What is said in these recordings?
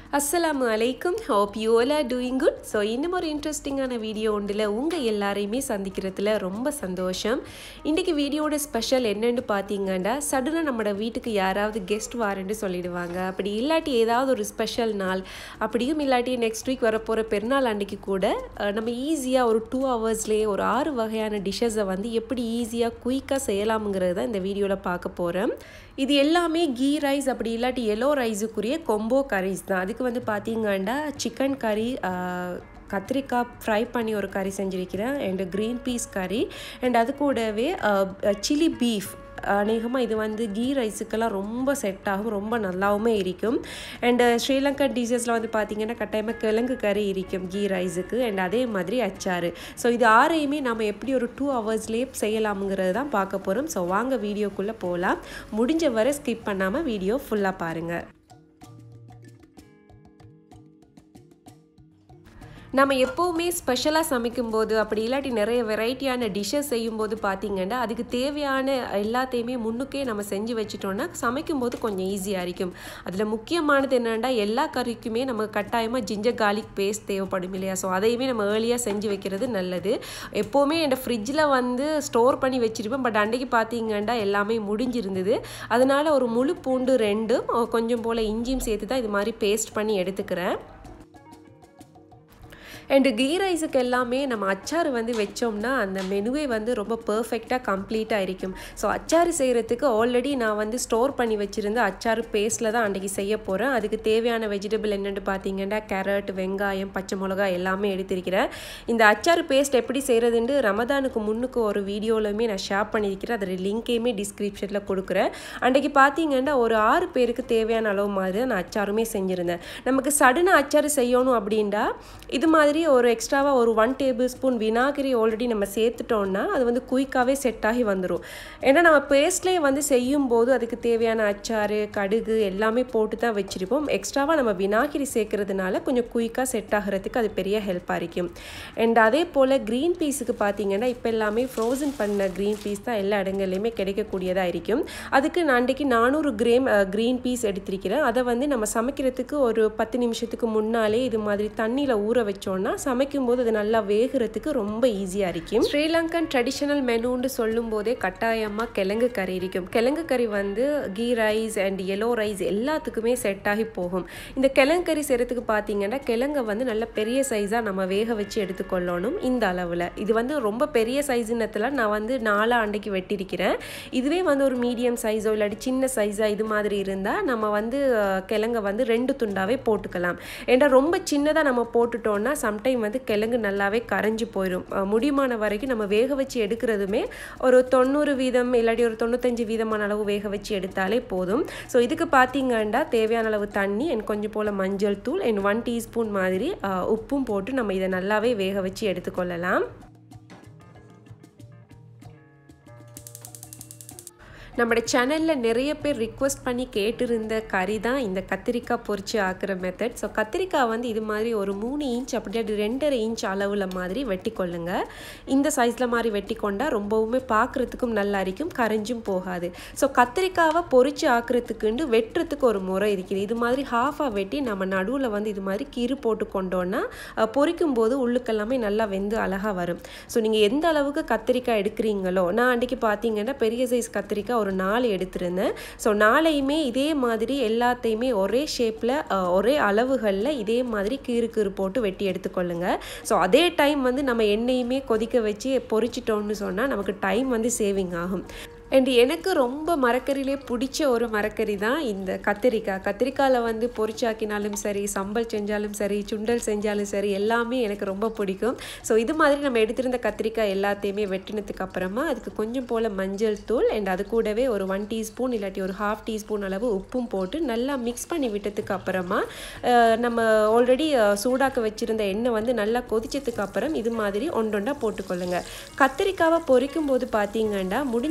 அஸ்ஸலாமு அலைக்கும் hope you all are doing good so இன்னும் ஒரு இன்ட்ரெஸ்டிங்கான வீடியோ ஒன்றில் உங்கள் எல்லாரையுமே சந்திக்கிறதுல ரொம்ப சந்தோஷம் இன்றைக்கி வீடியோட ஸ்பெஷல் என்னன்னு பார்த்தீங்கன்னா சடனாக நம்மளோட வீட்டுக்கு யாராவது கெஸ்ட் வாரேன்னு சொல்லிடுவாங்க அப்படி இல்லாட்டி ஏதாவது ஒரு ஸ்பெஷல் நாள் அப்படியும் இல்லாட்டி நெக்ஸ்ட் வீக் வரப்போகிற பெருநாள் அன்றைக்கி கூட அஹ், நம்ம ஈஸியாக ஒரு டூ ஹவர்ஸ்லேயே ஒரு ஆறு வகையான டிஷ்ஷஸை வந்து எப்படி ஈஸியாக குயிக்காக செய்யலாம்ங்கிறது தான் இந்த வீடியோவில் பார்க்க போகிறேன் இது எல்லாமே கீ ரைஸ் அப்படி இல்லாட்டி எல்லோ ரைஸுக்குரிய கொம்போ கரீஸ் தான் அதுக்கு வந்து பார்த்தீங்கன்னா சிக்கன் கறி கத்திரிக்காய் ஃப்ரை பண்ணி ஒரு கறி செஞ்சுருக்கிறேன் அண்டு க்ரீன் பீஸ் கறி அண்ட் அது கூடவே சில்லி பீஃப் அநேகமாக இது வந்து கீ ரைஸுக்கெல்லாம் ரொம்ப செட் ஆகும் ரொம்ப நல்லாவுமே இருக்கும் அண்டு ஸ்ரீலங்கா டிஷஸில் வந்து பார்த்திங்கன்னா கட்டாயமாக கிழங்கு கறி இருக்கும் கீ ரைஸுக்கு அண்ட் அதே மாதிரி அச்சாறு ஸோ இது ஆறையுமே நம்ம எப்படி ஒரு டூ ஹவர்ஸ்லேயே செய்யலாமுங்கிறது தான் பார்க்க போகிறோம் ஸோ வாங்க வீடியோக்குள்ளே போகலாம் முடிஞ்ச வரை ஸ்கிப் பண்ணாமல் வீடியோ ஃபுல்லாக பாருங்கள் நம்ம எப்போவுமே ஸ்பெஷலாக சமைக்கும்போது அப்படி இல்லாட்டி நிறைய வெரைட்டியான டிஷ்ஷஸ் செய்யும்போது பார்த்திங்கன்னா அதுக்கு தேவையான எல்லாத்தையுமே முன்னுக்கே நம்ம செஞ்சு வச்சிட்டோம்னா சமைக்கும்போது கொஞ்சம் ஈஸியாக இருக்கும் அதில் முக்கியமானது என்னென்னா எல்லா கறிக்குமே நமக்கு கட்டாயமாக ஜிஞ்சர் கார்லிக் பேஸ்ட் தேவைப்படும் இல்லையா ஸோ அதையுமே நம்ம ஏர்லியாக செஞ்சு வைக்கிறது நல்லது எப்போவுமே என் ஃப்ரிட்ஜில் வந்து ஸ்டோர் பண்ணி வச்சுருப்பேன் பட் அன்றைக்கி பார்த்தீங்கன்னா எல்லாமே முடிஞ்சிருந்தது அதனால் ஒரு முழு பூண்டு ரெண்டும் கொஞ்சம் போல் இஞ்சியும் சேர்த்து தான் இது மாதிரி பேஸ்ட் பண்ணி எடுத்துக்கிறேன் அண்டு கீ ரைஸுக்கு எல்லாமே நம்ம அச்சாறு வந்து வச்சோம்னா அந்த மெனுவே வந்து ரொம்ப பர்ஃபெக்டாக கம்ப்ளீட்டாக இருக்கும் ஸோ அச்சாறு செய்கிறதுக்கு ஆல்ரெடி நான் வந்து ஸ்டோர் பண்ணி வச்சுருந்த அச்சாறு பேஸ்ட்டில் தான் அன்றைக்கி செய்ய போகிறேன் அதுக்கு தேவையான வெஜிடபிள் என்னென்னு பார்த்தீங்கன்னா கேரட் வெங்காயம் பச்சை மிளகாய் எல்லாமே எடுத்திருக்கிறேன் இந்த அச்சாறு பேஸ்ட் எப்படி செய்கிறதுன்னு ரமதானுக்கு முன்னுக்கு ஒரு வீடியோவிலுமே நான் ஷேர் பண்ணியிருக்கிறேன் அதோட லிங்க்கையுமே டிஸ்கிரிப்ஷனில் கொடுக்குறேன் அன்றைக்கி பார்த்தீங்கன்னா ஒரு ஆறு பேருக்கு தேவையான அளவு மாதிரி தான் நான் அச்சாருமே செஞ்சுருந்தேன் நமக்கு சடனாக அச்சாறு செய்யணும் அப்படின்டா இது மாதிரி ஒரு எக்ஸ்ட்ராவாக ஒரு ஒன் டேபிள் ஸ்பூன் வினாகிரி ஆல்ரெடி நம்ம சேர்த்துட்டோம்னா அது வந்து குயிக்காகவே செட் ஆகி வந்துடும் ஏன்னா நம்ம பேஸ்ட்லேயே வந்து செய்யும் போது அதுக்கு தேவையான அச்சாறு கடுகு எல்லாமே போட்டு தான் வச்சுருப்போம் எக்ஸ்ட்ராவாக நம்ம வினாகிரி சேர்க்கறதுனால கொஞ்சம் குயிக்காக செட் ஆகிறதுக்கு அது பெரிய ஹெல்ப்பாக இருக்கும் அண்ட் அதே போல் க்ரீன் பீஸுக்கு பார்த்தீங்கன்னா இப்போ எல்லாமே ஃப்ரோசன் பண்ண க்ரீன் பீஸ் தான் எல்லா இடங்கள்லையுமே கிடைக்கக்கூடியதாக இருக்கும் அதுக்கு நான் அன்றைக்கி நானூறு கிரேம் க்ரீன் பீஸ் எடுத்திருக்கிறேன் அதை வந்து நம்ம சமைக்கிறதுக்கு ஒரு பத்து நிமிஷத்துக்கு முன்னாலே இது மாதிரி தண்ணியில் ஊற வச்சோன்னா சமைக்கும் போது அது நல்லா வேகிறதுக்கு ரொம்ப ஈஸியாக இருக்கும் ஸ்ரீலங்கன் ட்ரெடிஷனல் மெனுன்னு சொல்லும் போதே கட்டாயமாக கிழங்கு கறி இருக்கும் கிழங்கு கறி வந்து ghee rice and yellow rice எல்லாத்துக்குமே செட் ஆகி போகும் இந்த கிழங்கு கறி செய்கிறதுக்கு பார்த்தீங்கன்னா கிழங்கை வந்து நல்ல பெரிய சைஸாக நம்ம வேக வச்சு எடுத்துக்கொள்ளணும் இந்த அளவில் இது வந்து ரொம்ப பெரிய சைஸுன்னத்தில் நான் வந்து நாலா அண்டைக்கு வெட்டியிருக்கிறேன் இதுவே வந்து ஒரு மீடியம் சைஸோ இல்லாட்டி சின்ன சைஸாக இது மாதிரி இருந்தால் நம்ம வந்து கிழங்கை வந்து ரெண்டு துண்டாவே போட்டுக்கலாம் ஏன்னா ரொம்ப சின்னதாக நம்ம போட்டுட்டோம்னா சம்டைம் வந்து கிழங்கு நல்லாவே கரைஞ்சி போயிடும் முடியுமான வரைக்கும் நம்ம வேக வச்சு எடுக்கிறதுமே ஒரு தொண்ணூறு வீதம் இல்லாட்டி ஒரு தொண்ணூத்தஞ்சு வீதமான அளவு வேக வச்சு எடுத்தாலே போதும் ஸோ இதுக்கு பார்த்தீங்கன்னா தேவையான அளவு தண்ணி அண்ட் கொஞ்சம் போல் மஞ்சள் தூள் அண்ட் ஒன் டீஸ்பூன் மாதிரி உப்பும் போட்டு நம்ம இதை நல்லாவே வேக வச்சு எடுத்துக்கொள்ளலாம் நம்மளோட சேனலில் நிறைய பேர் ரிக்வஸ்ட் பண்ணி கேட்டிருந்த கறி தான் இந்த கத்திரிக்காய் பொரிச்சு ஆக்குற மெத்தட் ஸோ கத்திரிக்காய் வந்து இது மாதிரி ஒரு மூணு இன்ச் அப்படியே ரெண்டரை இன்ச் அளவில் மாதிரி வெட்டி கொள்ளுங்க இந்த சைஸில் மாதிரி வெட்டி கொண்டால் ரொம்பவுமே பார்க்குறதுக்கும் நல்லா இருக்கும் கரைஞ்சும் போகாது ஸோ கத்திரிக்காவை பொரிச்சு ஆக்குறதுக்குண்டு வெட்டுறதுக்கு ஒரு முறை இருக்குது இது மாதிரி ஹாஃபாக வெட்டி நம்ம நடுவில் வந்து இது மாதிரி கீறு போட்டு கொண்டோன்னா பொரிக்கும் போது உள்ளுக்கெல்லாமே நல்லா வெந்து அழகாக வரும் ஸோ நீங்கள் எந்த அளவுக்கு கத்திரிக்காய் எடுக்கிறீங்களோ நான் அன்றைக்கி பார்த்தீங்கன்னா பெரிய சைஸ் கத்திரிக்காய் ஒரு நாலு எடுத்திருந்தேன் ஸோ நாளையுமே இதே மாதிரி எல்லாத்தையுமே ஒரே ஷேப்பில் ஒரே அளவுகளில் இதே மாதிரி கீறு கீறு போட்டு வெட்டி எடுத்துக்கொள்ளுங்க ஸோ அதே டைம் வந்து நம்ம எண்ணெயுமே கொதிக்க வச்சு பொரிச்சிட்டோம்னு சொன்னால் நமக்கு டைம் வந்து சேவிங் ஆகும் அண்ட் எனக்கு ரொம்ப மரக்கறியிலே பிடிச்ச ஒரு மரக்கறி தான் இந்த கத்திரிக்காய் கத்திரிக்காயில் வந்து பொரிச்சாக்கினாலும் சரி சம்பல் செஞ்சாலும் சரி சுண்டல் செஞ்சாலும் சரி எல்லாமே எனக்கு ரொம்ப பிடிக்கும் ஸோ இது மாதிரி நம்ம எடுத்திருந்த கத்திரிக்காய் எல்லாத்தையுமே வெட்டினதுக்கு அப்புறமா அதுக்கு கொஞ்சம் போல் மஞ்சள் தூள் அண்ட் அது கூடவே ஒரு ஒன் டீஸ்பூன் இல்லாட்டி ஒரு ஹாஃப் டீஸ்பூன் அளவு உப்பும் போட்டு நல்லா மிக்ஸ் பண்ணி விட்டதுக்கு அப்புறமா நம்ம ஆல்ரெடி சூடாக்க வச்சுருந்த எண்ணெய் வந்து நல்லா கொதிச்சதுக்கு அப்புறம் இது மாதிரி ஒன்றொண்டா போட்டுக்கொள்ளுங்க கத்திரிக்காவை பொரிக்கும் போது பார்த்தீங்கன்னா முடிஞ்ச வரைக்கும்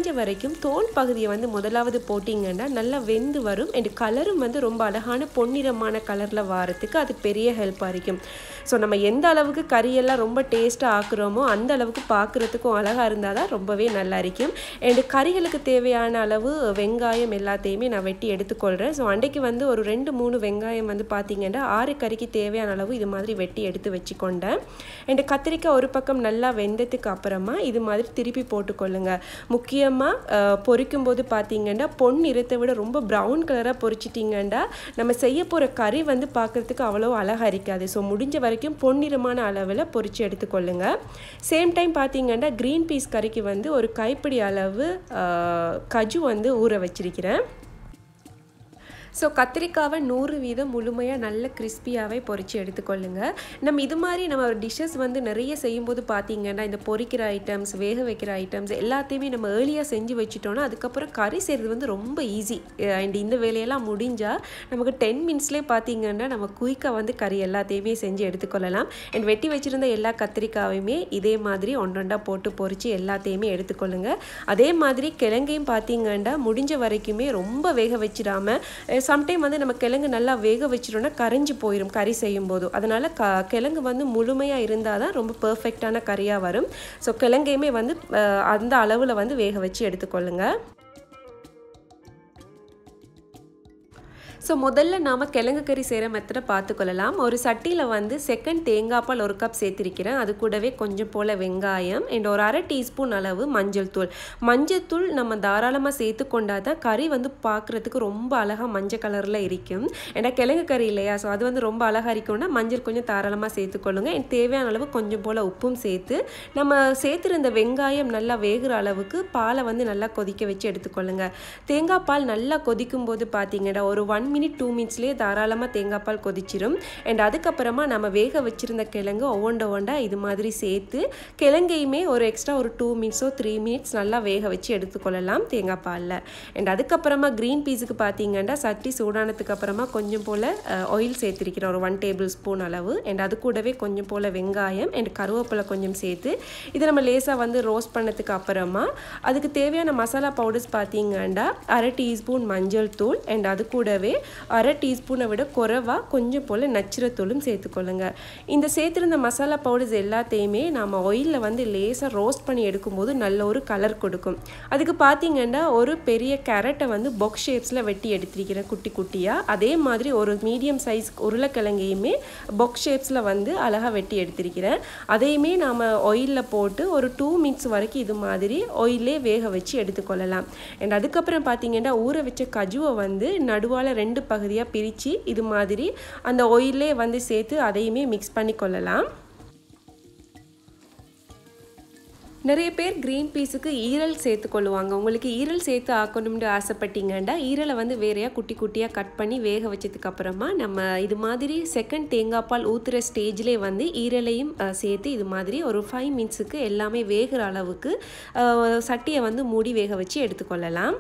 வரைக்கும் தோல் பகுதியை வந்து முதலாவது போட்டிங்கன்னா நல்லா வெந்து வரும் அண்ட் கலரும் வந்து ரொம்ப அழகான பொன்னிறமான கலரில் வாரத்துக்கு அது பெரிய ஹெல்ப்பாக இருக்கும் ஸோ நம்ம எந்த அளவுக்கு கறியெல்லாம் ரொம்ப டேஸ்ட்டாக ஆக்குறோமோ அந்த அளவுக்கு பார்க்குறதுக்கும் அழகாக இருந்தால் தான் ரொம்பவே நல்லா இருக்கும் அண்ட் கறிகளுக்கு தேவையான அளவு வெங்காயம் எல்லாத்தையுமே நான் வெட்டி எடுத்துக்கொள்கிறேன் ஸோ அன்றைக்கு வந்து ஒரு ரெண்டு மூணு வெங்காயம் வந்து பார்த்திங்கன்னா ஆறு கறிக்கு தேவையான அளவு இது மாதிரி வெட்டி எடுத்து வச்சுக்கொண்டேன் அண்ட் கத்திரிக்காய் ஒரு பக்கம் நல்லா வெந்ததுக்கு அப்புறமா இது மாதிரி திருப்பி போட்டுக்கொள்ளுங்க முக்கியமாக பொரிக்கும் போது பார்த்தீங்கன்னா பொன் நிறத்தை விட ரொம்ப ப்ரௌன் கலராக பொரிச்சிட்டிங்கன்னா நம்ம செய்ய போகிற கறி வந்து பார்க்குறதுக்கு அவ்வளோ அழகாக இருக்காது ஸோ முடிஞ்ச வரைக்கும் பொன்னிறமான அளவில் பொரித்து எடுத்துக்கொள்ளுங்க சேம் டைம் பார்த்தீங்கன்னா க்ரீன் பீஸ் கறிக்கு வந்து ஒரு கைப்பிடி அளவு கஜு வந்து ஊற வச்சிருக்கிறேன் ஸோ கத்திரிக்காவை நூறு வீதம் முழுமையாக நல்ல கிறிஸ்பியாகவே பொரித்து எடுத்துக்கொள்ளுங்க நம்ம இது மாதிரி நம்ம டிஷ்ஷஸ் வந்து நிறைய செய்யும்போது பார்த்தீங்கன்னா இந்த பொரிக்கிற ஐட்டம்ஸ் வேக வைக்கிற ஐட்டம்ஸ் எல்லாத்தையுமே நம்ம ஏர்லியாக செஞ்சு வச்சுட்டோன்னா அதுக்கப்புறம் கறி செய்கிறது வந்து ரொம்ப ஈஸி அண்ட் இந்த வேலையெல்லாம் முடிஞ்சால் நமக்கு டென் மினிட்ஸ்லேயே பார்த்தீங்கன்னா நம்ம குயிக்காக வந்து கறி எல்லாத்தையுமே செஞ்சு எடுத்துக்கொள்ளலாம் அண்ட் வெட்டி வச்சுருந்த எல்லா கத்திரிக்காவையுமே இதே மாதிரி ஒன்றொண்டா போட்டு பொரித்து எல்லாத்தையுமே எடுத்துக்கொள்ளுங்க அதே மாதிரி கிழங்கையும் பார்த்தீங்கன்னா முடிஞ்ச வரைக்குமே ரொம்ப வேக வச்சிடாமல் சம்டைம் வந்து நம்ம கிழங்கு நல்லா வேக வச்சிட்டோம்னா கரைஞ்சி போயிடும் கறி செய்யும் போதும் அதனால் க கிழங்கு வந்து முழுமையாக இருந்தால் தான் ரொம்ப பர்ஃபெக்டான கறியாக வரும் ஸோ கிழங்கையுமே வந்து அந்த அளவில் வந்து வேக வச்சு எடுத்துக்கொள்ளுங்கள் ஸோ முதல்ல நாம் கிழங்கு கறி செய்கிற மெத்தடை பார்த்துக்கொள்ளலாம் ஒரு சட்டியில் வந்து செகண்ட் தேங்காய் பால் ஒரு கப் சேர்த்திருக்கிறேன் அது கூடவே கொஞ்சம் போல் வெங்காயம் அண்ட் ஒரு அரை டீஸ்பூன் அளவு மஞ்சள் தூள் மஞ்சள் தூள் நம்ம தாராளமாக சேர்த்து கொண்டா தான் கறி வந்து பார்க்குறதுக்கு ரொம்ப அழகாக மஞ்சள் கலரில் இருக்கும் ஏன்னா கிழங்கு கறி இல்லையா ஸோ அது வந்து ரொம்ப அழகாக இருக்கும்னா மஞ்சள் கொஞ்சம் தாராளமாக சேர்த்துக்கொள்ளுங்க அண்ட் தேவையான அளவு கொஞ்சம் போல் உப்பும் சேர்த்து நம்ம சேர்த்துருந்த வெங்காயம் நல்லா வேகிற அளவுக்கு பாலை வந்து நல்லா கொதிக்க வச்சு எடுத்துக்கொள்ளுங்க தேங்காய் பால் நல்லா கொதிக்கும் போது பார்த்தீங்கன்னா ஒரு ஒன் மினிட் டூ மினிட்ஸ்லேயே தாராளமாக தேங்காய் பால் கொதிச்சிரும் அண்ட் அதுக்கப்புறமா நம்ம வேக வச்சுருந்த கிழங்கு ஒவ்வொண்ட ஒவ்வொண்டா இது மாதிரி சேர்த்து கிழங்கையுமே ஒரு எக்ஸ்ட்ரா ஒரு டூ மினிட்ஸோ த்ரீ மினிட்ஸ் நல்லா வேக வச்சு எடுத்துக்கொள்ளலாம் தேங்காய் பாலில் அண்ட் அதுக்கப்புறமா க்ரீன் பீஸுக்கு பார்த்தீங்கன்னா சட்டி சூடானதுக்கு அப்புறமா கொஞ்சம் போல் ஆயில் சேர்த்துருக்கிறேன் ஒரு ஒன் டேபிள் ஸ்பூன் அளவு அண்ட் அது கூடவே கொஞ்சம் போல் வெங்காயம் அண்ட் கருவேப்பிலை கொஞ்சம் சேர்த்து இதை நம்ம லேசாக வந்து ரோஸ்ட் பண்ணதுக்கு அப்புறமா அதுக்கு தேவையான மசாலா பவுடர்ஸ் பார்த்தீங்கன்னா அரை டீஸ்பூன் மஞ்சள் தூள் அண்ட் அது கூடவே அரை டீஸ்பூனை விட குறைவாக கொஞ்சம் போல் நச்சிரத்தூளும் சேர்த்துக்கொள்ளுங்க இந்த சேர்த்துருந்த மசாலா பவுடர்ஸ் எல்லாத்தையுமே நாம் ஆயிலில் வந்து லேசாக ரோஸ்ட் பண்ணி எடுக்கும்போது நல்ல ஒரு கலர் கொடுக்கும் அதுக்கு பார்த்தீங்கன்னா ஒரு பெரிய கேரட்டை வந்து பாக்ஸ் ஷேப்ஸில் வெட்டி எடுத்திருக்கிறேன் குட்டி குட்டியாக அதே மாதிரி ஒரு மீடியம் சைஸ் உருளைக்கிழங்கையுமே பாக்ஸ் ஷேப்ஸில் வந்து அழகாக வெட்டி எடுத்திருக்கிறேன் அதையுமே நாம் ஆயிலில் போட்டு ஒரு டூ மினிட்ஸ் வரைக்கும் இது மாதிரி ஆயிலே வேக வச்சு எடுத்துக்கொள்ளலாம் அண்ட் அதுக்கப்புறம் பார்த்தீங்கன்னா ஊற வச்ச கஜுவை வந்து நடுவால் ரெண்டு பகுதியாக பிரித்து இது மாதிரி அந்த ஒயிலே வந்து சேர்த்து அதையுமே மிக்ஸ் பண்ணி கொள்ளலாம் நிறைய பேர் க்ரீன் பீஸுக்கு ஈரல் சேர்த்து கொள்ளுவாங்க உங்களுக்கு ஈரல் சேர்த்து ஆக்கணும்னு ஆசைப்பட்டீங்கன்னா ஈரலை வந்து வேறையாக குட்டி குட்டியாக கட் பண்ணி வேக வச்சதுக்கு அப்புறமா நம்ம இது மாதிரி செகண்ட் தேங்காய் பால் ஊற்றுற ஸ்டேஜ்லேயே வந்து ஈரலையும் சேர்த்து இது மாதிரி ஒரு ஃபைவ் மினிட்ஸுக்கு எல்லாமே வேகிற அளவுக்கு சட்டியை வந்து மூடி வேக வச்சு எடுத்துக்கொள்ளலாம்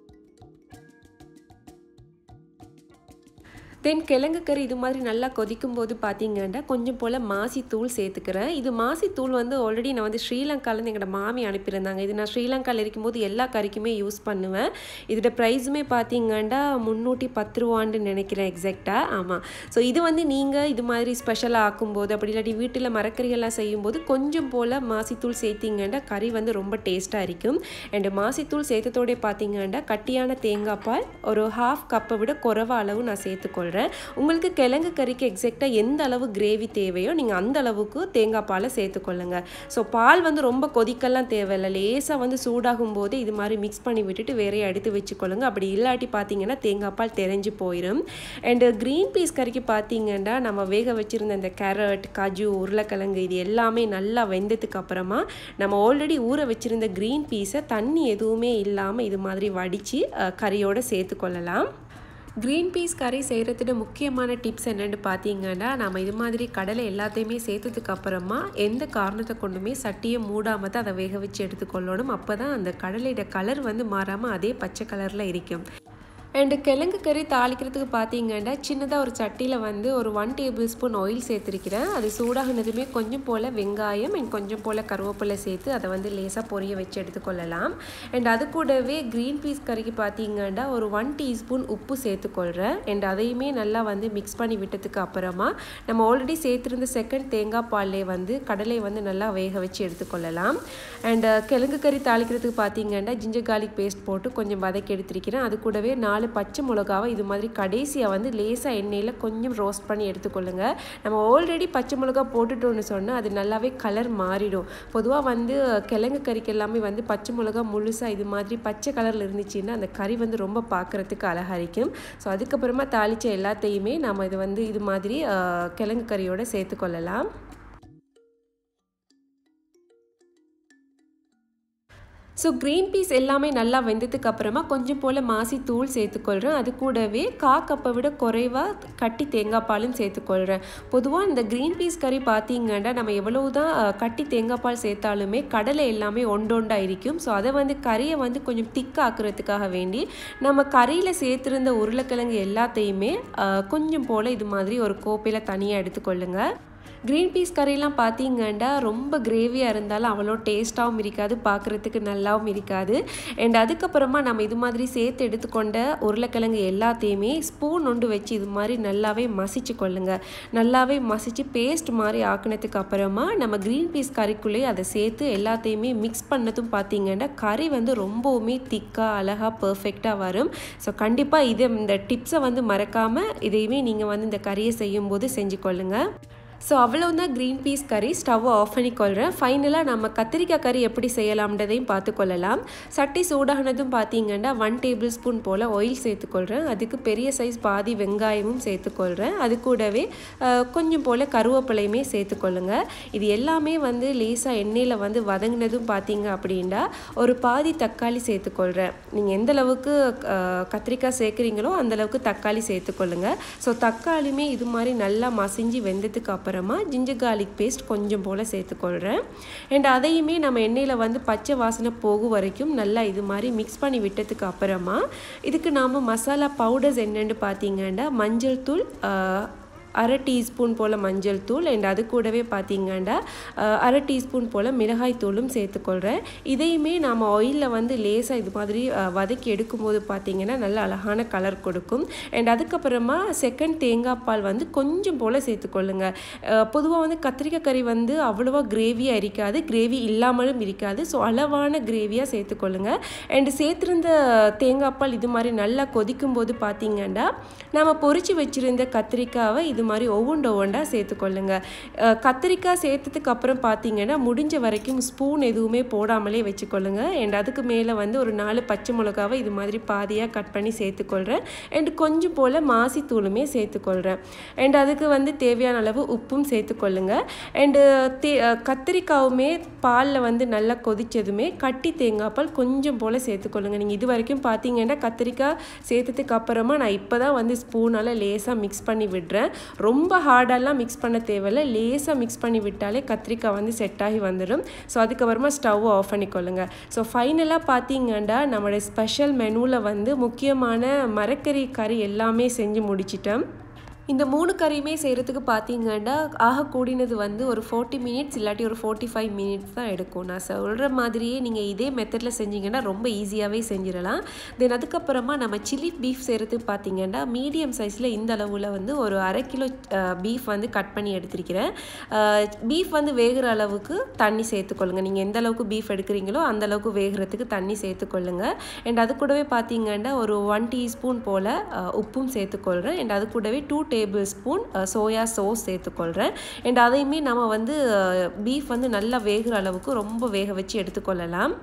தென் கிழங்கு கறி இது மாதிரி நல்லா கொதிக்கும் போது பார்த்தீங்கன்னா கொஞ்சம் போல் மாசி தூள் சேர்த்துக்கிறேன் இது மாசி தூள் வந்து ஆல்ரெடி நான் வந்து ஸ்ரீலங்காலேருந்து எங்களோட மாமி அனுப்பியிருந்தாங்க இது நான் ஸ்ரீலங்காவில் இருக்கும்போது எல்லா கறிக்குமே யூஸ் பண்ணுவேன் இதோட ப்ரைஸுமே பார்த்தீங்கன்னா முந்நூற்றி பத்து ரூபான்னு நினைக்கிறேன் எக்ஸாக்டாக ஆமாம் ஸோ இது வந்து நீங்கள் இது மாதிரி ஸ்பெஷலாக ஆக்கும்போது அப்படி இல்லாட்டி வீட்டில் மரக்கறிகள்லாம் செய்யும்போது கொஞ்சம் போல் மாசித்தூள் சேர்த்திங்கன்னா கறி வந்து ரொம்ப டேஸ்ட்டாக இருக்கும் அண்டு மாசித்தூள் சேர்த்ததோடய பார்த்தீங்கன்னா கட்டியான தேங்காய் பால் ஒரு ஹாஃப் கப்பை விட குறைவா அளவு நான் சேர்த்துக்கொள்கிறேன் உங்களுக்கு கிழங்கு கறிக்கு எக்ஸாக்டாக எந்த அளவு கிரேவி தேவையோ நீங்கள் அந்த அளவுக்கு தேங்காய் பாலை சேர்த்துக்கொள்ளுங்க ஸோ பால் வந்து ரொம்ப கொதிக்கெல்லாம் தேவையில்லை லேசாக வந்து சூடாகும் போதே இது மாதிரி மிக்ஸ் பண்ணி விட்டுட்டு வேறையாக எடுத்து வச்சுக்கொள்ளுங்க அப்படி இல்லாட்டி பார்த்தீங்கன்னா தேங்காய் பால் தெரிஞ்சு போயிடும் அண்டு க்ரீன் பீஸ் கறிக்கு பார்த்தீங்கன்னா நம்ம வேக வச்சுருந்த இந்த கேரட் காஜு உருளைக்கிழங்கு இது எல்லாமே நல்லா வெந்ததுக்கு அப்புறமா நம்ம ஆல்ரெடி ஊற வச்சுருந்த க்ரீன் பீஸை தண்ணி எதுவுமே இல்லாமல் இது மாதிரி வடித்து கறியோடு சேர்த்துக்கொள்ளலாம் க்ரீன் பீஸ் கறி செய்கிறதுக்கு முக்கியமான டிப்ஸ் என்னென்னு பார்த்தீங்கன்னா நம்ம இது மாதிரி கடலை எல்லாத்தையுமே சேர்த்ததுக்கு அப்புறமா எந்த காரணத்தை கொண்டுமே சட்டியை மூடாமல் தான் அதை வேக வச்சு எடுத்துக்கொள்ளணும் அப்போ தான் அந்த கடலையோட கலர் வந்து மாறாமல் அதே பச்சை கலரில் இருக்கும் அண்டு கிழங்கு கறி தாளிக்கிறதுக்கு பார்த்தீங்கன்னா சின்னதாக ஒரு சட்டியில் வந்து ஒரு ஒன் டேபிள் ஸ்பூன் ஆயில் சேர்த்துருக்கிறேன் அது சூடாகினதுமே கொஞ்சம் போல் வெங்காயம் அண்ட் கொஞ்சம் போல் கருவேப்பிலை சேர்த்து அதை வந்து லேசாக பொரிய வச்சு எடுத்துக்கொள்ளலாம் அண்ட் அது கூடவே க்ரீன் பீஸ் கறிக்கு பார்த்தீங்கன்னா ஒரு ஒன் டீஸ்பூன் உப்பு சேர்த்துக்கொள்கிறேன் அண்ட் அதையுமே நல்லா வந்து மிக்ஸ் பண்ணி விட்டதுக்கு அப்புறமா நம்ம ஆல்ரெடி சேர்த்துருந்த செகண்ட் தேங்காய் பால்லே வந்து கடலை வந்து நல்லா வேக வச்சு எடுத்துக்கொள்ளலாம் அண்ட் கிழங்கு கறி தாளிக்கிறதுக்கு பார்த்தீங்கன்னா ஜிஞ்சர் கார்லிக் பேஸ்ட் போட்டு கொஞ்சம் வதக்கி எடுத்திருக்கிறேன் அது கூடவே நாலு பச்சை மிளகாவை இது மாதிரி கடைசியாக வந்து லேசாக எண்ணெயில் கொஞ்சம் ரோஸ்ட் பண்ணி எடுத்துக்கொள்ளுங்க நம்ம ஆல்ரெடி பச்சை மிளகா போட்டுட்டோன்னு சொன்னால் அது நல்லாவே கலர் மாறிடும் பொதுவாக வந்து கிழங்கு கறிக்கு எல்லாமே வந்து பச்சை மிளகா முழுசாக இது மாதிரி பச்சை கலரில் இருந்துச்சுன்னா அந்த கறி வந்து ரொம்ப பார்க்குறதுக்கு அழகாக இருக்கும் ஸோ அதுக்கப்புறமா தாளித்த எல்லாத்தையுமே நம்ம இது வந்து இது மாதிரி கிழங்கு கறியோடு சேர்த்துக்கொள்ளலாம் ஸோ க்ரீன் பீஸ் எல்லாமே நல்லா வெந்ததுக்கு அப்புறமா கொஞ்சம் போல் மாசி தூள் சேர்த்துக்கொள்கிறேன் அது கூடவே கா கப்பை விட குறைவாக கட்டி தேங்காய் பாலும் சேர்த்துக்கொள்கிறேன் பொதுவாக இந்த க்ரீன் பீஸ் கறி பார்த்தீங்கன்னா நம்ம எவ்வளவு தான் கட்டி தேங்காய் பால் சேர்த்தாலுமே கடலை எல்லாமே ஒண்டொண்டா இருக்கும் ஸோ அதை வந்து கறியை வந்து கொஞ்சம் திக்காக்குறதுக்காக வேண்டி நம்ம கறியில் சேர்த்துருந்த உருளைக்கிழங்கு எல்லாத்தையுமே கொஞ்சம் போல் இது மாதிரி ஒரு கோப்பையில் தனியாக எடுத்துக்கொள்ளுங்கள் க்ரீன் பீஸ் கறியெல்லாம் பார்த்தீங்கன்னா ரொம்ப கிரேவியாக இருந்தாலும் அவ்வளோ டேஸ்ட்டாகவும் இருக்காது பார்க்குறதுக்கு நல்லாவும் இருக்காது அண்ட் அதுக்கப்புறமா நம்ம இது மாதிரி சேர்த்து எடுத்துக்கொண்ட உருளைக்கிழங்கு எல்லாத்தையுமே ஸ்பூன் ஒன்று வச்சு இது மாதிரி நல்லாவே மசிச்சு கொள்ளுங்க நல்லாவே மசிச்சு பேஸ்ட் மாதிரி ஆக்கினதுக்கு அப்புறமா நம்ம க்ரீன் பீஸ் கறிக்குள்ளேயே அதை சேர்த்து எல்லாத்தையுமே மிக்ஸ் பண்ணதும் பார்த்தீங்கன்னா கறி வந்து ரொம்பவுமே திக்காக அழகாக பர்ஃபெக்டாக வரும் ஸோ கண்டிப்பாக இதை இந்த டிப்ஸை வந்து மறக்காமல் இதையுமே நீங்கள் வந்து இந்த கறியை செய்யும்போது செஞ்சு கொள்ளுங்கள் ஸோ அவ்வளோதான் க்ரீன் பீஸ் கறி ஸ்டவ்வை ஆஃப் பண்ணி கொள்கிறேன் ஃபைனலாக நம்ம கத்திரிக்காய் கறி எப்படி செய்யலாம்ன்றதையும் பார்த்து கொள்ளலாம் சட்டி சூடானதும் பார்த்தீங்கன்னா ஒன் டேபிள் ஸ்பூன் போல் ஆயில் சேர்த்துக்கொள்கிறேன் அதுக்கு பெரிய சைஸ் பாதி வெங்காயமும் சேர்த்துக்கொள்கிறேன் அது கூடவே கொஞ்சம் போல் கருவேப்பிலையுமே சேர்த்துக்கொள்ளுங்க இது எல்லாமே வந்து லேசாக எண்ணெயில் வந்து வதங்கினதும் பார்த்தீங்க அப்படின்னா ஒரு பாதி தக்காளி சேர்த்துக்கொள்கிறேன் நீங்கள் எந்த அளவுக்கு கத்திரிக்காய் சேர்க்குறீங்களோ அந்தளவுக்கு தக்காளி சேர்த்துக்கொள்ளுங்க ஸோ தக்காளியுமே இது மாதிரி நல்லா மசிஞ்சு வெந்ததுக்கு அப்புறம் அப்புறமா ஜிஞ்சர் கார்லிக் பேஸ்ட் கொஞ்சம் போல் சேர்த்துக்கொள்கிறேன் அண்ட் அதையுமே நம்ம எண்ணெயில் வந்து பச்சை வாசனை போகும் வரைக்கும் நல்லா இது மாதிரி மிக்ஸ் பண்ணி விட்டதுக்கு அப்புறமா இதுக்கு நாம் மசாலா பவுடர்ஸ் என்னென்னு பார்த்தீங்கன்னா மஞ்சள் தூள் அரை டீஸ்பூன் போல் மஞ்சள் தூள் அண்ட் அது கூடவே பார்த்தீங்கன்னா அரை டீஸ்பூன் போல் மிளகாய் தூளும் சேர்த்துக்கொள்கிறேன் இதையுமே நாம் ஆயிலில் வந்து லேசாக இது மாதிரி வதக்கி எடுக்கும்போது பார்த்தீங்கன்னா நல்ல அழகான கலர் கொடுக்கும் அண்ட் அதுக்கப்புறமா செகண்ட் தேங்காய் பால் வந்து கொஞ்சம் போல் சேர்த்துக்கொள்ளுங்க பொதுவாக வந்து கத்திரிக்காய் கறி வந்து அவ்வளோவா கிரேவியாக இருக்காது கிரேவி இல்லாமலும் இருக்காது ஸோ அளவான கிரேவியாக சேர்த்துக்கொள்ளுங்க அண்ட் சேர்த்துருந்த தேங்காய் பால் இது மாதிரி நல்லா கொதிக்கும் போது பார்த்தீங்கன்னா நம்ம பொறிச்சு வச்சுருந்த கத்திரிக்காவை இது இது மாதிரி ஒவ்வொன்று ஒவ்வொன்றா சேர்த்துக்கொள்ளுங்க கத்திரிக்காய் சேர்த்ததுக்கு அப்புறம் பார்த்தீங்கன்னா முடிஞ்ச வரைக்கும் ஸ்பூன் எதுவுமே போடாமலே வச்சுக்கொள்ளுங்க அண்ட் அதுக்கு மேலே வந்து ஒரு நாலு பச்சை மிளகாவை இது மாதிரி பாதியாக கட் பண்ணி சேர்த்துக்கொள்கிறேன் அண்ட் கொஞ்சம் போல் மாசி தூளுமே சேர்த்துக்கொள்கிறேன் அண்ட் அதுக்கு வந்து தேவையான அளவு உப்பும் சேர்த்துக்கொள்ளுங்க அண்டு தே கத்திரிக்காவுமே பாலில் வந்து நல்லா கொதித்ததுமே கட்டி தேங்காய் பால் கொஞ்சம் போல் சேர்த்துக்கொள்ளுங்க நீங்கள் இது வரைக்கும் பார்த்தீங்கன்னா கத்திரிக்காய் சேர்த்ததுக்கு அப்புறமா நான் இப்போ தான் வந்து ஸ்பூனால் லேசாக மிக்ஸ் பண்ணி விடுறேன் ரொம்ப ஹார்டெல்லாம் மிக்ஸ் பண்ண தேவையில்ல லேசாக மிக்ஸ் பண்ணி விட்டாலே கத்திரிக்காய் வந்து செட் ஆகி வந்துடும் ஸோ அதுக்கப்புறமா ஸ்டவ் ஆஃப் பண்ணிக்கொள்ளுங்க ஸோ ஃபைனலாக பார்த்தீங்கன்னா நம்மளுடைய ஸ்பெஷல் மெனுவில் வந்து முக்கியமான மரக்கறி கறி எல்லாமே செஞ்சு முடிச்சிட்டேன் இந்த மூணு கறியுமே செய்கிறதுக்கு பார்த்தீங்கன்னா ஆக கூடினது வந்து ஒரு ஃபார்ட்டி மினிட்ஸ் இல்லாட்டி ஒரு ஃபார்ட்டி ஃபைவ் மினிட்ஸ் தான் எடுக்கும் நான் சொல்கிற மாதிரியே நீங்கள் இதே மெத்தடில் செஞ்சீங்கன்னா ரொம்ப ஈஸியாகவே செஞ்சிடலாம் தென் அதுக்கப்புறமா நம்ம சில்லி பீஃப் செய்கிறதுக்கு பார்த்தீங்கன்னா மீடியம் சைஸில் இந்த அளவில் வந்து ஒரு அரை கிலோ பீஃப் வந்து கட் பண்ணி எடுத்திருக்கிறேன் பீஃப் வந்து வேகிற அளவுக்கு தண்ணி சேர்த்துக்கொள்ளுங்க நீங்கள் எந்த அளவுக்கு பீஃப் எடுக்கிறீங்களோ அந்த அளவுக்கு வேகிறதுக்கு தண்ணி சேர்த்துக்கொள்ளுங்க அண்ட் அது கூடவே பார்த்தீங்கன்னா ஒரு ஒன் டீஸ்பூன் போல் உப்பும் சேர்த்துக்கொள்கிறேன் அண்ட் அது கூடவே two tablespoon soya sauce சேர்த்துக்கொள்கிறேன் அண்ட் அதையுமே நம்ம வந்து பீஃப் வந்து நல்லா வேகிற அளவுக்கு ரொம்ப வேக வச்சு எடுத்துக்கொள்ளலாம்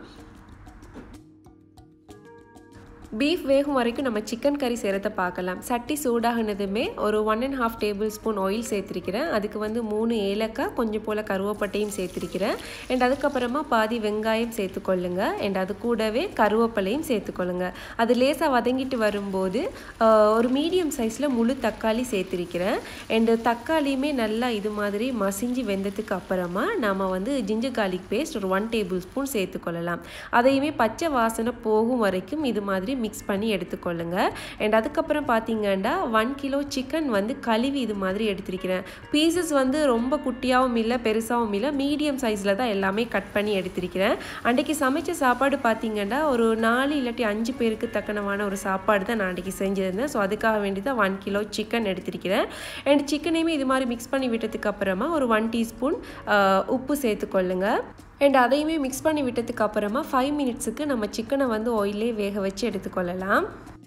பீஃப் வேகும் வரைக்கும் நம்ம சிக்கன் கறி செய்கிறத பார்க்கலாம் சட்டி சூடாகினதுமே ஒரு one and half tablespoon oil சேர்த்துருக்கிறேன் அதுக்கு வந்து மூணு ஏலக்காய் கொஞ்சம் போல் கருவேப்பட்டையும் சேர்த்துருக்கிறேன் அண்ட் அதுக்கப்புறமா பாதி வெங்காயம் சேர்த்துக்கொள்ளுங்க அண்ட் அது கூடவே கருவேப்பிலையும் சேர்த்துக்கொள்ளுங்க அது லேசாக வதங்கிட்டு வரும்போது ஒரு மீடியம் சைஸில் முழு தக்காளி சேர்த்துருக்கிறேன் அண்டு தக்காளியுமே நல்லா இது மாதிரி மசிஞ்சு வெந்ததுக்கு அப்புறமா நாம் வந்து ஜிஞ்சர் கார்லிக் பேஸ்ட் ஒரு ஒன் டேபிள் ஸ்பூன் சேர்த்துக்கொள்ளலாம் அதையுமே பச்சை வாசனை போகும் வரைக்கும் இது மாதிரி மிக்ஸ் பண்ணி எடுத்துக்கொள்ளுங்க அண்ட் அதுக்கப்புறம் பார்த்தீங்கன்னா ஒன் கிலோ சிக்கன் வந்து கழுவி இது மாதிரி எடுத்திருக்கிறேன் பீசஸ் வந்து ரொம்ப குட்டியாகவும் இல்லை பெருசாகவும் இல்லை மீடியம் சைஸில் தான் எல்லாமே கட் பண்ணி எடுத்திருக்கிறேன் அன்றைக்கி சமைச்ச சாப்பாடு பார்த்தீங்கன்னா ஒரு நாலு இல்லாட்டி அஞ்சு பேருக்கு தக்கனமான ஒரு சாப்பாடு தான் நான் அன்றைக்கி செஞ்சுருந்தேன் ஸோ அதுக்காக வேண்டி தான் ஒன் கிலோ சிக்கன் எடுத்திருக்கிறேன் அண்ட் சிக்கனையுமே இது மாதிரி மிக்ஸ் பண்ணி விட்டதுக்கு அப்புறமா ஒரு ஒன் டீஸ்பூன் உப்பு சேர்த்துக்கொள்ளுங்க அண்ட் அதையுமே மிக்ஸ் பண்ணி விட்டதுக்கு அப்புறமா ஃபைவ் மினிட்ஸுக்கு நம்ம சிக்கனை வந்து ஆயிலே வேக வச்சு எடுத்துக்கொள்ளலாம்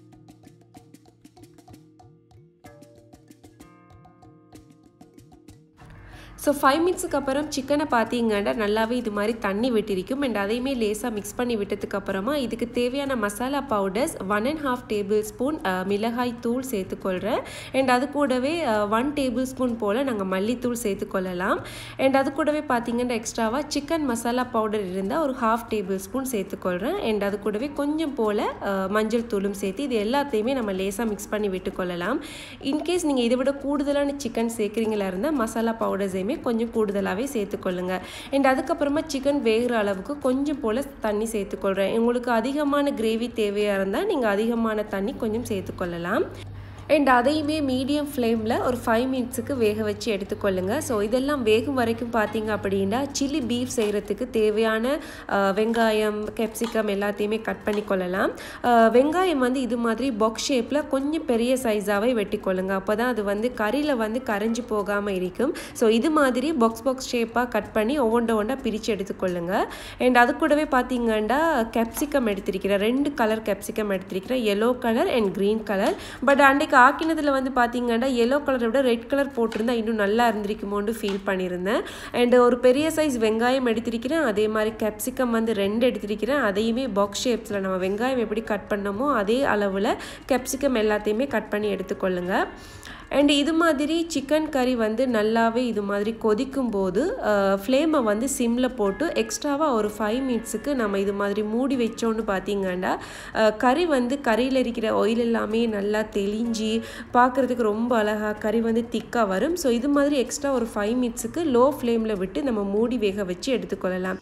ஸோ ஃபைவ் மினிட்ஸுக்கு அப்புறம் சிக்கனை பார்த்தீங்கன்னா நல்லாவே இது மாதிரி தண்ணி விட்டிருக்கும் அண்ட் அதையுமே லேசாக மிக்ஸ் பண்ணி விட்டதுக்கு அப்புறமா இதுக்கு தேவையான masala powders one and half tablespoon மிளகாய் தூள் சேர்த்துக்கொள்கிறேன் அண்ட் அது கூடவே ஒன் டேபிள் ஸ்பூன் போல் நாங்கள் மல்லித்தூள் சேர்த்துக்கொள்ளலாம் அண்ட் அது கூடவே பார்த்தீங்கன்னா எக்ஸ்ட்ராவாக சிக்கன் மசாலா பவுடர் இருந்தால் ஒரு ஹாஃப் டேபிள் ஸ்பூன் சேர்த்துக்கொள்கிறேன் அண்ட் அது கூடவே கொஞ்சம் போல் மஞ்சள் தூளும் சேர்த்து இது எல்லாத்தையுமே நம்ம லேசாக மிக்ஸ் பண்ணி விட்டுக்கொள்ளலாம் இன்கேஸ் நீங்கள் இதை விட கூடுதலான சிக்கன் சேர்க்குறீங்களா இருந்தால் மசாலா பவுடர்ஸையுமே கொஞ்சம் கூடுதலாகவே சேர்த்துக்கொள்ளுங்க அண்ட் அதுக்கப்புறமா சிக்கன் வேகிற அளவுக்கு கொஞ்சம் போல் தண்ணி சேர்த்துக்கொள்கிறேன் உங்களுக்கு அதிகமான கிரேவி தேவையாக இருந்தால் நீங்கள் அதிகமான தண்ணி கொஞ்சம் சேர்த்துக்கொள்ளலாம் அண்ட் அதையுமே மீடியம் ஃப்ளேமில் ஒரு ஃபைவ் மினிட்ஸுக்கு வேக வச்சு எடுத்துக்கொள்ளுங்க ஸோ இதெல்லாம் வேகும் வரைக்கும் பார்த்தீங்க அப்படின்னா சில்லி பீஃப் செய்கிறதுக்கு தேவையான வெங்காயம் கேப்சிகம் எல்லாத்தையுமே கட் பண்ணி கொள்ளலாம் வெங்காயம் வந்து இது மாதிரி பாக்ஸ் ஷேப்பில் கொஞ்சம் பெரிய சைஸாகவே வெட்டிக்கொள்ளுங்க அப்போ தான் அது வந்து கறியில் வந்து கரைஞ்சி போகாமல் இருக்கும் ஸோ இது மாதிரி பாக்ஸ் பாக்ஸ் ஷேப்பாக கட் பண்ணி ஒவ்வொன்றை ஒன்றா பிரித்து எடுத்துக்கொள்ளுங்க அண்ட் அது கூடவே பார்த்தீங்கன்னா கேப்சிகம் எடுத்திருக்கிறேன் ரெண்டு கலர் கேப்சிகம் எடுத்திருக்கிறேன் yellow colour and green colour but அன்றைக்கு ஆக்கினதில் வந்து பார்த்தீங்கன்னா எல்லோ கலரை விட ரெட் கலர் போட்டிருந்தா இன்னும் நல்லா இருந்திருக்குமோன்னு ஃபீல் பண்ணியிருந்தேன் அண்ட் ஒரு பெரிய சைஸ் வெங்காயம் எடுத்திருக்கிறேன் அதே மாதிரி கேப்சிகம் வந்து ரெண்டு எடுத்திருக்கிறேன் அதையுமே பாக்ஸ் ஷேப்ஸில் நம்ம வெங்காயம் எப்படி கட் பண்ணமோ அதே அளவில் கேப்சிகம் எல்லாத்தையுமே கட் பண்ணி எடுத்துக்கொள்ளுங்க அண்ட் இது மாதிரி சிக்கன் கறி வந்து நல்லாவே இது மாதிரி கொதிக்கும் போது ஃப்ளேமை வந்து சிம்மில் போட்டு எக்ஸ்ட்ராவாக ஒரு ஃபைவ் மினிட்ஸுக்கு நம்ம இது மாதிரி மூடி வச்சோன்னு பார்த்தீங்கன்னா கறி வந்து கறியில் இருக்கிற ஆயில் எல்லாமே நல்லா தெளிஞ்சு பார்க்குறதுக்கு ரொம்ப அழகாக கறி வந்து திக்காக வரும் ஸோ இது மாதிரி எக்ஸ்ட்ரா ஒரு ஃபைவ் மினிட்ஸுக்கு லோ ஃப்ளேமில் விட்டு நம்ம மூடி வேக வச்சு எடுத்துக்கொள்ளலாம்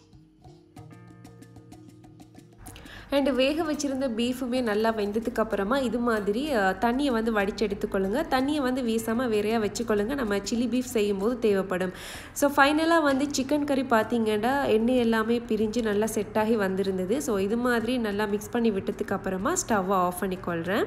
அண்டு வேக வச்சுருந்த பீஃபுமே நல்லா வெந்ததுக்கு அப்புறமா இது மாதிரி தண்ணியை வந்து வடித்து எடுத்துக்கொள்ளுங்க தண்ணியை வந்து வீசாமல் வேறையாக வச்சுக்கொள்ளுங்க நம்ம சில்லி பீஃப் செய்யும்போது தேவைப்படும் ஸோ ஃபைனலாக வந்து சிக்கன் கறி பார்த்தீங்கன்னா எண்ணெய் எல்லாமே பிரிஞ்சு நல்லா செட் ஆகி வந்திருந்தது ஸோ இது மாதிரி நல்லா மிக்ஸ் பண்ணி விட்டதுக்கு அப்புறமா ஸ்டவ்வை ஆஃப் பண்ணிக்கொள்கிறேன்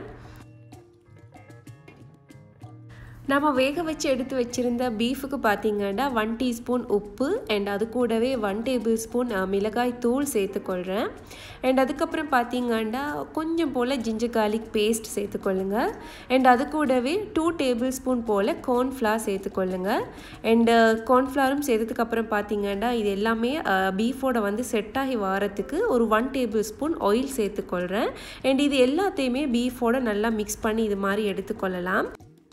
நம்ம வேக வச்சு எடுத்து வச்சுருந்த பீஃபுக்கு பார்த்தீங்கன்னா ஒன் டீஸ்பூன் உப்பு அண்ட் அது கூடவே ஒன் டேபிள் ஸ்பூன் மிளகாய் தூள் சேர்த்துக்கொள்கிறேன் அண்ட் அதுக்கப்புறம் பார்த்தீங்கன்னா கொஞ்சம் போல் ஜிஞ்சர் கார்லிக் பேஸ்ட் சேர்த்துக்கொள்ளுங்க அண்ட் அது கூடவே டூ டேபிள் ஸ்பூன் போல் கார்ன்ஃப்ளவர் சேர்த்துக்கொள்ளுங்க அண்டு கார்ன்ஃப்ளவரும் சேர்த்ததுக்கப்புறம் பார்த்தீங்கன்னா இது எல்லாமே பீஃபோட வந்து செட் ஆகி வாரத்துக்கு ஒரு ஒன் டேபிள் ஸ்பூன் ஆயில் சேர்த்துக்கொள்கிறேன் அண்ட் இது எல்லாத்தையுமே பீஃபோட நல்லா மிக்ஸ் பண்ணி இது மாதிரி எடுத்துக்கொள்ளலாம்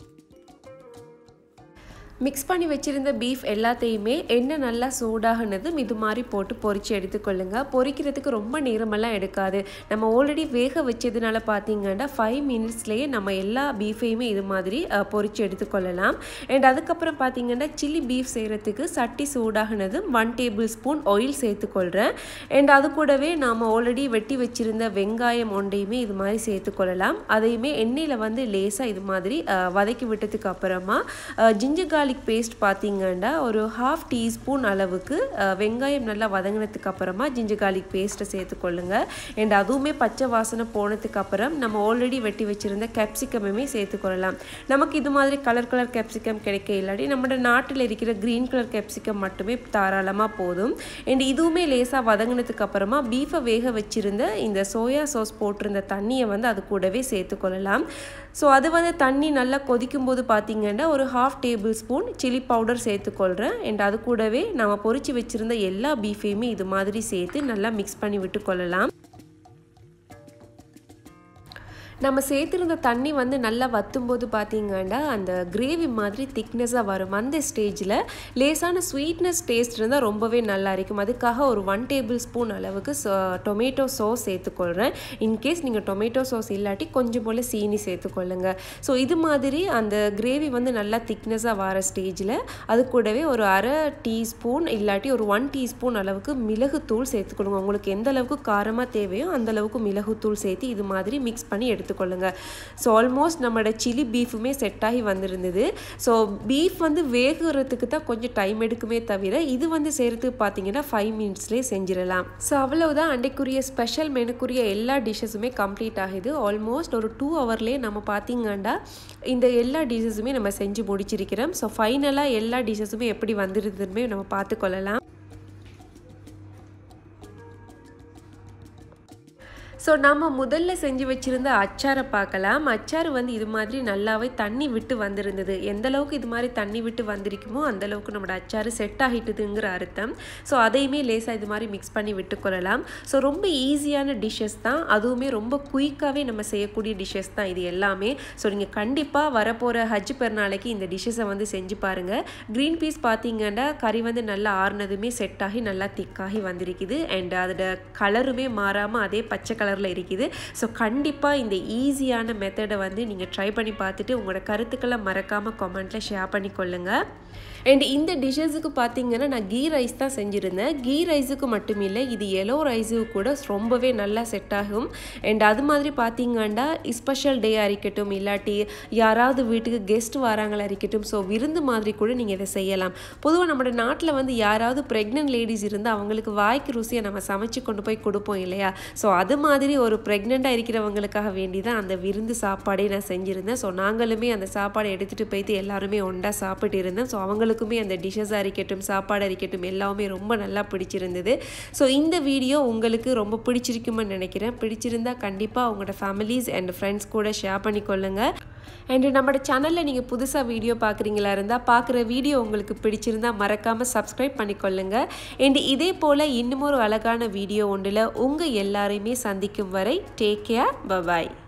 மிக்ஸ் பண்ணி வச்சுருந்த பீஃப் எல்லாத்தையுமே எண்ணெய் நல்லா சூடாகினதும் இது மாதிரி போட்டு பொரித்து எடுத்துக்கொள்ளுங்க பொரிக்கிறதுக்கு ரொம்ப நேரமெல்லாம் எடுக்காது நம்ம ஆல்ரெடி வேக வச்சதுனால பார்த்தீங்கன்னா ஃபைவ் மினிட்ஸ்லேயே நம்ம எல்லா பீஃபையுமே இது மாதிரி பொரித்து எடுத்துக்கொள்ளலாம் அண்ட் அதுக்கப்புறம் பார்த்தீங்கன்னா சில்லி பீஃப் செய்கிறதுக்கு சட்டி சூடாகினதும் ஒன் டேபிள் ஸ்பூன் ஆயில் சேர்த்துக்கொள்கிறேன் அண்ட் அது கூடவே நாம் ஆல்ரெடி வெட்டி வச்சுருந்த வெங்காயம் ஒன்றையுமே இது மாதிரி சேர்த்துக்கொள்ளலாம் அதையுமே எண்ணெயில் வந்து லேசாக இது மாதிரி வதக்கி விட்டதுக்கு அப்புறமா ஜிஞ்சர் கார்லிக் பேஸ்ட் பார்த்தீங்கன்னா ஒரு ஹாஃப் டீஸ்பூன் அளவுக்கு வெங்காயம் நல்லா வதங்கினதுக்கு அப்புறமா ஜிஞ்சர் கார்லிக் பேஸ்ட்டை சேர்த்துக்கொள்ளுங்க அண்ட் அதுவுமே பச்சை வாசனை போனதுக்கு அப்புறம் நம்ம ஆல்ரெடி வெட்டி வச்சுருந்த கேப்சிகமுமே சேர்த்துக்கொள்ளலாம் நமக்கு இது மாதிரி கலர் கலர் கேப்சிகம் கிடைக்க இல்லாட்டி நம்ம நாட்டில் இருக்கிற க்ரீன் கலர் கேப்சிகம் மட்டுமே தாராளமாக போதும் அண்ட் இதுவுமே லேசாக வதங்கினதுக்கு அப்புறமா பீஃபை வேக வச்சுருந்த இந்த சோயா சாஸ் போட்டிருந்த தண்ணியை வந்து அது கூடவே சேர்த்துக்கொள்ளலாம் ஸோ அது வந்து தண்ணி நல்லா கொதிக்கும் போது பார்த்தீங்கன்னா ஒரு half tablespoon chilli powder சேர்த்துக்கொள்கிறேன் அண்ட் அது கூடவே நம்ம பொரிச்சு வச்சுருந்த எல்லா பீஃபையுமே இது மாதிரி சேர்த்து நல்லா மிக்ஸ் பண்ணி விட்டு கொள்ளலாம் நம்ம சேர்த்துருந்த தண்ணி வந்து நல்லா வத்தும்போது பார்த்தீங்கன்னா அந்த கிரேவி மாதிரி திக்னஸாக வரும் அந்த ஸ்டேஜில் லேசான ஸ்வீட்னஸ் டேஸ்ட் இருந்தால் ரொம்பவே நல்லா இருக்கும் அதுக்காக ஒரு ஒன் டேபிள் ஸ்பூன் அளவுக்கு டொமேட்டோ சாஸ் சேர்த்துக்கொள்கிறேன் இன்கேஸ் நீங்கள் டொமேட்டோ சாஸ் இல்லாட்டி கொஞ்சம் போல் சீனி சேர்த்துக்கொள்ளுங்க ஸோ இது மாதிரி அந்த கிரேவி வந்து நல்லா திக்னஸாக வர ஸ்டேஜில் அது கூடவே ஒரு அரை டீஸ்பூன் இல்லாட்டி ஒரு ஒன் டீஸ்பூன் அளவுக்கு மிளகுத்தூள் சேர்த்துக்கொள்ளுங்க உங்களுக்கு எந்த அளவுக்கு காரமாக தேவையோ அந்த அளவுக்கு மிளகுத்தூள் சேர்த்து இது மாதிரி மிக்ஸ் பண்ணி எடுத்துக்கொள்ளுங்க ஸோ ஆல்மோஸ்ட் நம்மளோட சில்லி பீஃபுமே செட் ஆகி வந்திருந்தது ஸோ பீஃப் வந்து வேகுறதுக்கு தான் கொஞ்சம் டைம் எடுக்குமே தவிர இது வந்து செய்கிறதுக்கு பார்த்தீங்கன்னா ஃபைவ் மினிட்ஸ்லேயே செஞ்சிடலாம் ஸோ அவ்வளவுதான் அன்றைக்குரிய ஸ்பெஷல் மெனுக்குரிய எல்லா டிஷ்ஷஸுமே கம்ப்ளீட் ஆகுது ஆல்மோஸ்ட் ஒரு டூ ஹவர்லேயே நம்ம பார்த்தீங்கன்னா இந்த எல்லா டிஷ்ஷஸுமே நம்ம செஞ்சு முடிச்சிருக்கிறோம் ஸோ ஃபைனலாக எல்லா டிஷ்ஷஸுமே எப்படி வந்துருதுன்னு நம்ம பார்த்துக்கொள்ளலாம் ஸோ நம்ம முதல்ல செஞ்சு வச்சுருந்த அச்சாரை பார்க்கலாம் அச்சார் வந்து இது மாதிரி நல்லாவே தண்ணி விட்டு வந்திருந்தது எந்த அளவுக்கு இது மாதிரி தண்ணி விட்டு வந்திருக்குமோ அந்த அளவுக்கு நம்மளோட அச்சார் செட் ஆகிட்டுதுங்கிற அர்த்தம் ஸோ அதையுமே லேசாக இது மாதிரி மிக்ஸ் பண்ணி விட்டுக்கொள்ளலாம் ஸோ ரொம்ப ஈஸியான டிஷ்ஷஸ் தான் அதுவுமே ரொம்ப குயிக்காகவே நம்ம செய்யக்கூடிய டிஷ்ஷஸ் தான் இது எல்லாமே ஸோ நீங்கள் கண்டிப்பாக வரப்போகிற ஹஜ் பெருநாளைக்கு இந்த டிஷ்ஷஸை வந்து செஞ்சு பாருங்கள் க்ரீன் பீஸ் பார்த்தீங்கன்னா கறி வந்து நல்லா ஆறுனதுமே செட் ஆகி நல்லா திக்காகி வந்திருக்குது அண்ட் அதோட கலருமே மாறாமல் அதே பச்சை கலர் கலரில் இருக்குது ஸோ கண்டிப்பாக இந்த ஈஸியான மெத்தடை வந்து நீங்கள் ட்ரை பண்ணி பார்த்துட்டு உங்களோட கருத்துக்களை மறக்காமல் கமெண்ட்டில் ஷேர் பண்ணிக்கொள்ளுங்கள் அண்ட் இந்த டிஷ்ஷஸுக்கு பார்த்தீங்கன்னா நான் கீ ரைஸ் தான் செஞ்சுருந்தேன் கீ ரைஸுக்கு மட்டும் இல்லை இது எல்லோ ரைஸுக்கு கூட ரொம்பவே நல்லா செட் ஆகும் அண்ட் அது மாதிரி பார்த்தீங்கன்னா ஸ்பெஷல் டே இருக்கட்டும் இல்லாட்டி யாராவது வீட்டுக்கு கெஸ்ட் வராங்களா இருக்கட்டும் ஸோ விருந்து மாதிரி கூட நீங்கள் இதை செய்யலாம் பொதுவாக நம்மளோட நாட்டில் வந்து யாராவது ப்ரெக்னென்ட் லேடிஸ் இருந்து அவங்களுக்கு வாய்க்கு ருசியை நம்ம சமைச்சு கொண்டு போய் கொடுப்போம் இல்லையா ஸோ அது மாதிரி ஒரு ப்ரெக்னெண்ட்டாக இருக்கிறவங்களுக்காக வேண்டி தான் அந்த விருந்து சாப்பாடே நான் செஞ்சுருந்தேன் ஸோ நாங்களுமே அந்த சாப்பாடை எடுத்துகிட்டு போயிட்டு எல்லாருமே ஒன்றா சாப்பிட்டு இருந்தோம் ஸோ அவங்களுக்குமே அந்த டிஷ்ஷஸாக இருக்கட்டும் சாப்பாடு இருக்கட்டும் எல்லாமே ரொம்ப நல்லா பிடிச்சிருந்தது ஸோ இந்த வீடியோ உங்களுக்கு ரொம்ப பிடிச்சிருக்குமென்னு நினைக்கிறேன் பிடிச்சிருந்தா கண்டிப்பாக உங்களோட ஃபேமிலிஸ் அண்ட் ஃப்ரெண்ட்ஸ் கூட ஷேர் பண்ணிக்கொள்ளுங்கள் அண்டு நம்மளோட சேனலில் நீங்கள் புதுசாக வீடியோ பார்க்குறீங்களா இருந்தால் பார்க்குற வீடியோ உங்களுக்கு பிடிச்சிருந்தா மறக்காமல் சப்ஸ்கிரைப் பண்ணிக்கொள்ளுங்க அண்ட் இதே போல் இன்னும் ஒரு அழகான வீடியோ ஒன்றில் உங்கள் எல்லாரையுமே சந்திக்கும் வரை டேக் கேர் பபாய்